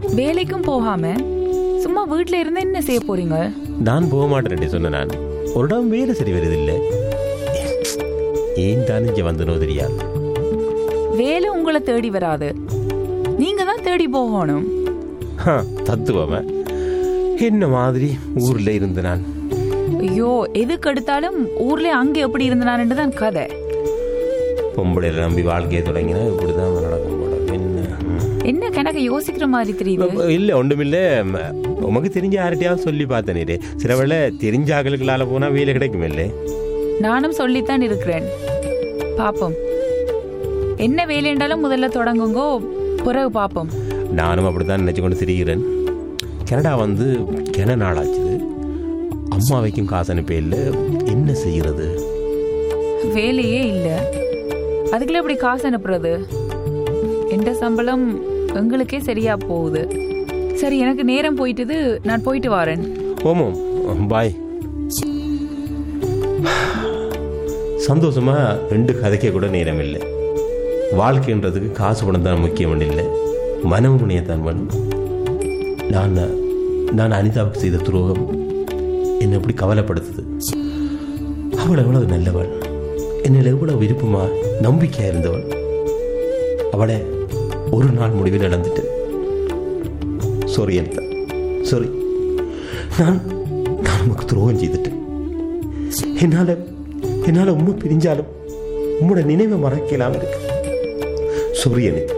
வேலைக்கும் போகாம சும்மா வீட்ல இருந்து என்ன செய்ய போறீங்க நான் போக மாட்டேன் சொன்ன நான் ஒரு இடம் வேலை சரி வருதில்லை ஏன் தான் இங்கே வந்தனோ தெரியாது வேலை உங்களை தேடி வராது நீங்க தான் தேடி போகணும் ஹா, தத்துவம என்ன மாதிரி ஊர்ல இருந்து நான் ஐயோ எதுக்கு எடுத்தாலும் ஊர்ல அங்க எப்படி இருந்தான்னு தான் கதை பொம்பளையில நம்பி வாழ்க்கையை தொடங்கினா இப்படிதான் நடக்கும் போல என்ன ம். என்ன கணக்கு யோசிக்கிற மாதிரி தெரியுது இல்ல ஒன்றுமில்ல ம, உமக்கு தெரிஞ்ச யார்கிட்டயாவது சொல்லி பார்த்தேனே சில வேளை தெரிஞ்ச ஆக்களுக்களால போனா வேலை கிடைக்கும் இல்லை நானும் சொல்லித்தான் இருக்கிறேன் பாப்போம் என்ன வேலைண்டாலும் முதல்ல தொடங்குங்கோ பிறகு பாப்போம் நானும் அப்படித்தான் நினைச்சு கொண்டு திரிகிறேன் கனடா வந்து கென நாளாச்சுது அம்மா வைக்கும் காசு அனுப்ப இல்லை என்ன செய்யறது வேலையே இல்ல அதுக்குள்ள இப்படி காசு அனுப்புறது எந்த சம்பளம் எங்களுக்கே சரியா போகுது சரி எனக்கு நேரம் போயிட்டுது நான் போயிட்டு வரேன் ஓமோம் பாய் சந்தோஷமா ரெண்டு கதைக்க கூட நேரம் இல்லை வாழ்க்கைன்றதுக்கு காசு பணம் தான் முக்கியம் இல்லை மனமுனையத்தான் வேணும் நான் நான் அனிதாவுக்கு செய்த துரோகம் என்னை எப்படி கவலைப்படுத்துது அவள் எவ்வளவு நல்லவள் என்னில் எவ்வளவு விருப்பமா நம்பிக்கையா இருந்தவள் அவளை ஒரு நாள் முடிவில் நடந்துட்டு சாரி அனிதா சாரி நான் நான் உமக்கு துரோகம் செய்துட்டேன் என்னால் என்னால் உண்மை பிரிஞ்சாலும் உம்மோட நினைவை மறக்கலாம் இருக்கு சாரி அனிதா